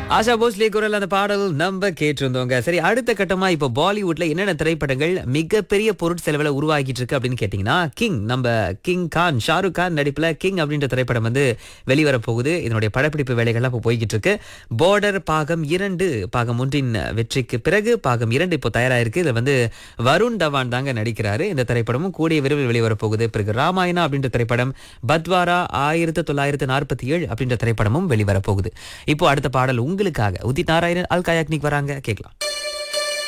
ஆஷா போஸ்லே குரல் அந்த பாடல் நம்ம கேட்டிருந்தோங்க சரி அடுத்த கட்டமா இப்போ பாலிவுட்ல என்னென்ன திரைப்படங்கள் மிகப்பெரிய பொருட்செலவுல உருவாகிட்டு இருக்கு அப்படின்னு கேட்டீங்கன்னா கிங் நம்ம கிங் கான் ஷாருக் கான் நடிப்புல கிங் அப்படின்ற திரைப்படம் வந்து வெளிவர போகுது இதனுடைய படப்பிடிப்பு வேலைகள்லாம் இப்போ போய்கிட்டு இருக்கு பார்டர் பாகம் இரண்டு பாகம் ஒன்றின் வெற்றிக்கு பிறகு பாகம் இரண்டு இப்போ தயாராயிருக்கு இதுல வந்து வருண் தவான் தாங்க நடிக்கிறாரு இந்த திரைப்படமும் கூடிய விரைவில் வெளிவர போகுது பிறகு ராமாயணா அப்படின்ற திரைப்படம் பத்வாரா ஆயிரத்தி தொள்ளாயிரத்து நாற்பத்தி ஏழு அப்படின்ற திரைப்படமும் வெளிவர போகுது இப்போ அடுத்த பாடல் உங்களுக்காக உதித் நாராயணன் அல் கயாக்னிக் வராங்க கேட்கலாம்